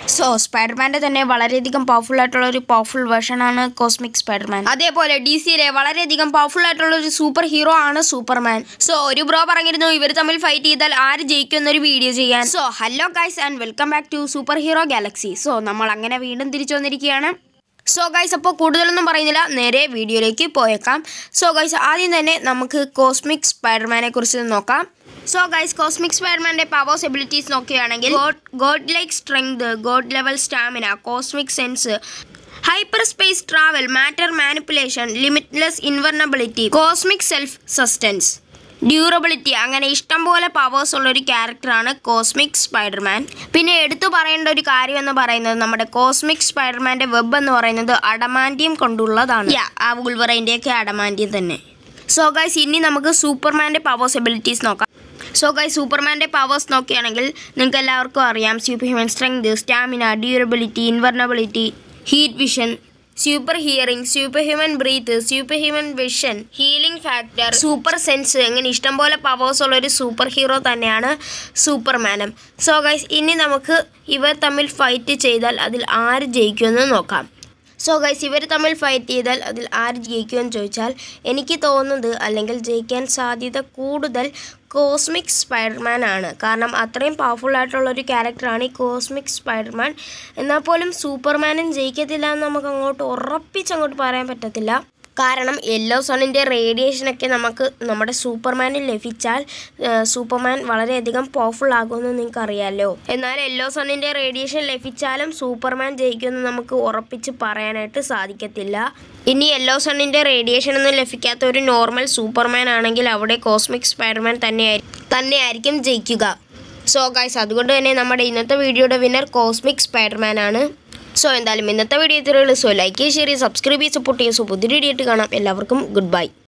so സ്പൈഡർമാൻ്റെ തന്നെ വളരെയധികം powerful ആയിട്ടുള്ള ഒരു പവർഫുൾ വേർഷൻ ആണ് കോസ്മിക് സ്പൈഡർമാൻ അതേപോലെ ഡി സിയിലെ വളരെയധികം പവർഫുൾ ആയിട്ടുള്ള ഒരു സൂപ്പർ ഹീറോ ആണ് സൂപ്പർമാൻ സോ ഒരു ബ്രോ പറഞ്ഞിരുന്നു ഇവർ തമ്മിൽ ഫൈറ്റ് ചെയ്താൽ ആര് ജയിക്കും എന്നൊരു വീഡിയോ ചെയ്യാൻ so hello guys and welcome back to super hero galaxy so നമ്മൾ അങ്ങനെ വീണ്ടും തിരിച്ചു വന്നിരിക്കുകയാണ് സോ ഗൈസ് അപ്പോൾ കൂടുതലൊന്നും പറയുന്നില്ല നേരെ വീഡിയോയിലേക്ക് പോയേക്കാം സോ ഗൈസ് ആദ്യം തന്നെ നമുക്ക് കോസ്മിക് സ്പൈഡർമാനെ കുറിച്ച് നോക്കാം സോ ഗൈസ് കോസ്മിക് സ്പൈഡർമാൻ്റെ പവേഴ്സ് എബിലിറ്റീസ് നോക്കുകയാണെങ്കിൽ god like strength god level stamina cosmic sense hyper space travel matter manipulation limitless invulnerability cosmic self sustenance durability അങ്ങനെ ഇഷ്ടംപോലെ പവേഴ്സ് ഉള്ള ഒരു ക്യാരക്ടറാണ് കോസ്മിക് സ്പൈഡർമാൻ പിന്നെ എടുത്തു പറയേണ്ട ഒരു കാര്യം എന്ന് പറയുന്നത് നമ്മുടെ കോസ്മിക് സ്പൈഡർമാൻ്റെ വെബ് എന്ന് പറയുന്നത് അഡമാൻഡിയം കൊണ്ടുള്ളതാണ് യാ ആ ഉൾവറേൻ്റെയൊക്കെ അഡമാൻഡിയം തന്നെ സോ ഗൈസ് ഇനി നമുക്ക് സൂപ്പർമാൻ്റെ പവേഴ്സ് എബിലിറ്റീസ് നോക്കാം സോ ഗൈസ് സൂപ്പർമാൻ്റെ പവേഴ്സ് നോക്കുകയാണെങ്കിൽ നിങ്ങൾക്ക് എല്ലാവർക്കും അറിയാം super human strength stamina durability invulnerability heat vision super hearing super human breath super human vision healing factor super sense അങ്ങനെ ഇഷ്ടംപോലെ പവേഴ്സ് ഉള്ള ഒരു സൂപ്പർ ഹീറോ തന്നെയാണ് സൂപ്പർമാനും സോ ഗൈസ് ഇനി നമുക്ക് ഇവർ തമ്മിൽ ഫൈറ്റ് ചെയ്താൽ അതിൽ ആര് ജയിക്കുമെന്ന് നോക്കാം സോ ഗൈസ് ഇവർ തമ്മിൽ ഫൈറ്റ് ചെയ്താൽ അതിൽ ആര് ജയിക്കുമെന്ന് ചോദിച്ചാൽ എനിക്ക് തോന്നുന്നത് അല്ലെങ്കിൽ ജയിക്കാൻ സാധ്യത കൂടുതൽ കോസ്മിക് സ്പൈഡർമാൻ ആണ് കാരണം അത്രയും പവർഫുൾ ആയിട്ടുള്ള ഒരു ക്യാരക്ടറാണ് ഈ കോസ്മിക് സ്പൈഡർമാൻ എന്നാൽ പോലും സൂപ്പർമാനും ജയിക്കത്തില്ല എന്ന് നമുക്ക് അങ്ങോട്ട് ഉറപ്പിച്ച് അങ്ങോട്ട് പറയാൻ പറ്റത്തില്ല കാരണം യെല്ലോ സണ്ണിൻ്റെ റേഡിയേഷനൊക്കെ നമുക്ക് നമ്മുടെ സൂപ്പർമാനിൽ ലഭിച്ചാൽ ഏഹ്, സൂപ്പർമാൻ വളരെയധികം പവർഫുൾ ആകുമെന്ന് നിങ്ങൾക്ക് അറിയാമല്ലോ എന്നാൽ യെല്ലോ സണ്ണിൻ്റെ റേഡിയേഷൻ ലഭിച്ചാലും സൂപ്പർമാൻ ജയിക്കുമെന്ന് നമുക്ക് ഉറപ്പിച്ച് പറയാനായിട്ട് സാധിക്കത്തില്ല ഇനി യെല്ലോ സണ്ണിൻ്റെ റേഡിയേഷൻ ഒന്നും ലഭിക്കാത്ത ഒരു നോർമൽ സൂപ്പർമാൻ ആണെങ്കിൽ അവിടെ കോസ്മിക് സ്പൈഡർമാൻ തന്നെയായി തന്നെയായിരിക്കും ജയിക്കുക സോ ഗൈസ് അതുകൊണ്ട് തന്നെ നമ്മുടെ ഇന്നത്തെ വീഡിയോയുടെ വിന്നർ കോസ്മിക് സ്പൈഡർമാൻ ആണ് സോ എന്തായാലും ഇന്നത്തെ വീഡിയോ ഇത്രയുള്ളൂ സോ ലൈക്ക് ചെയ്യുക ഷെയർ ചെയ്യുക സബ്സ്ക്രൈബ് ചെയ്യുക സപ്പോർട്ട് ചെയ്യുക സോ പുതിയ വീഡിയോ ആയിട്ട് കാണാം എല്ലാവർക്കും ഗുഡ് ബൈ